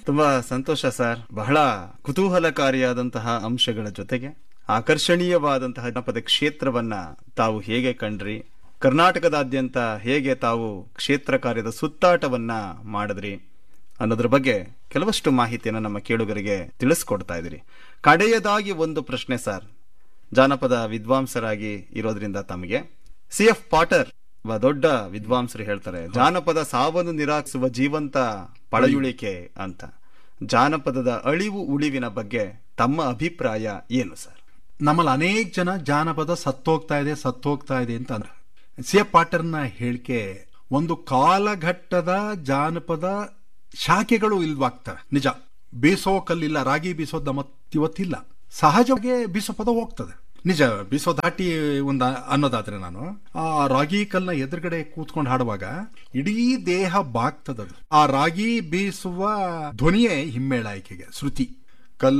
ತುಂಬಾ ಸಂತೋಷ ಸರ್ ಬಹಳ ಕುತೂಹಲಕಾರಿಯಾದಂತಹ ಅಂಶಗಳ ಜೊತೆಗೆ ಆಕರ್ಷಣೀಯವಾದಂತಹ ಜನಪದ ಕ್ಷೇತ್ರವನ್ನ ತಾವು ಹೇಗೆ ಕಂಡ್ರಿ ಕರ್ನಾಟಕದಾದ್ಯಂತ ಹೇಗೆ ತಾವು ಕ್ಷೇತ್ರ ಕಾರ್ಯದ ಸುತ್ತಾಟವನ್ನ ಮಾಡಿದ್ರಿ ಅನ್ನೋದ್ರ ಬಗ್ಗೆ ಕೆಲವಷ್ಟು ಮಾಹಿತಿಯನ್ನು ನಮ್ಮ ಕೇಳುಗರಿಗೆ ತಿಳಿಸ್ಕೊಡ್ತಾ ಇದ್ದೀರಿ ಕಡೆಯದಾಗಿ ಒಂದು ಪ್ರಶ್ನೆ ಸರ್ ಜಾನಪದ ವಿದ್ವಾಂಸರಾಗಿ ಇರೋದ್ರಿಂದ ತಮಗೆ ಸಿ ಎಫ್ ಪಾಟರ್ ಒಬ್ಬ ದೊಡ್ಡ ವಿದ್ವಾಂಸರು ಹೇಳ್ತಾರೆ ಜಾನಪದ ಸಾವನ್ನು ನಿರಾಕರಿಸುವ ಜೀವಂತ ಪಳೆಯುಳಿಕೆ ಅಂತ ಜಾನಪದದ ಅಳಿವು ಉಳಿವಿನ ಬಗ್ಗೆ ತಮ್ಮ ಅಭಿಪ್ರಾಯ ಏನು ಸರ್ ನಮ್ಮಲ್ಲಿ ಅನೇಕ ಜನ ಜಾನಪದ ಸತ್ತೋಗ್ತಾ ಇದೆ ಸತ್ತೋಗ್ತಾ ಇದೆ ಅಂತ ಅಂದ್ರೆ ಸಿ ಎಫ್ ಪಾಟರ್ನ ಹೇಳಿಕೆ ಒಂದು ಕಾಲಘಟ್ಟದ ಜಾನಪದ ಶಾಖೆಗಳು ಇಲ್ವಾಗ್ತವೆ ನಿಜ ಬೀಸೋ ಕಲ್ಲಿಲ್ಲ ರಾಗಿ ಬೀಸೋದು ನಮ್ಮ ಇವತ್ತಿಲ್ಲ ಸಹಜವಾಗಿ ಬೀಸೋ ಪದ ಹೋಗ್ತದೆ ನಿಜ ಬೀಸೋ ದಾಟಿ ಒಂದ ಅನ್ನೋದಾದ್ರೆ ನಾನು ಆ ರಾಗಿ ಕಲ್ನ ಎದುರುಗಡೆ ಕೂತ್ಕೊಂಡು ಹಾಡುವಾಗ ಇಡೀ ದೇಹ ಬಾಗ್ತದದು ಆ ರಾಗಿ ಬೀಸುವ ಧ್ವನಿಯೇ ಹಿಮ್ಮೇಳ ಆಯ್ಕೆಗೆ ಶ್ರುತಿ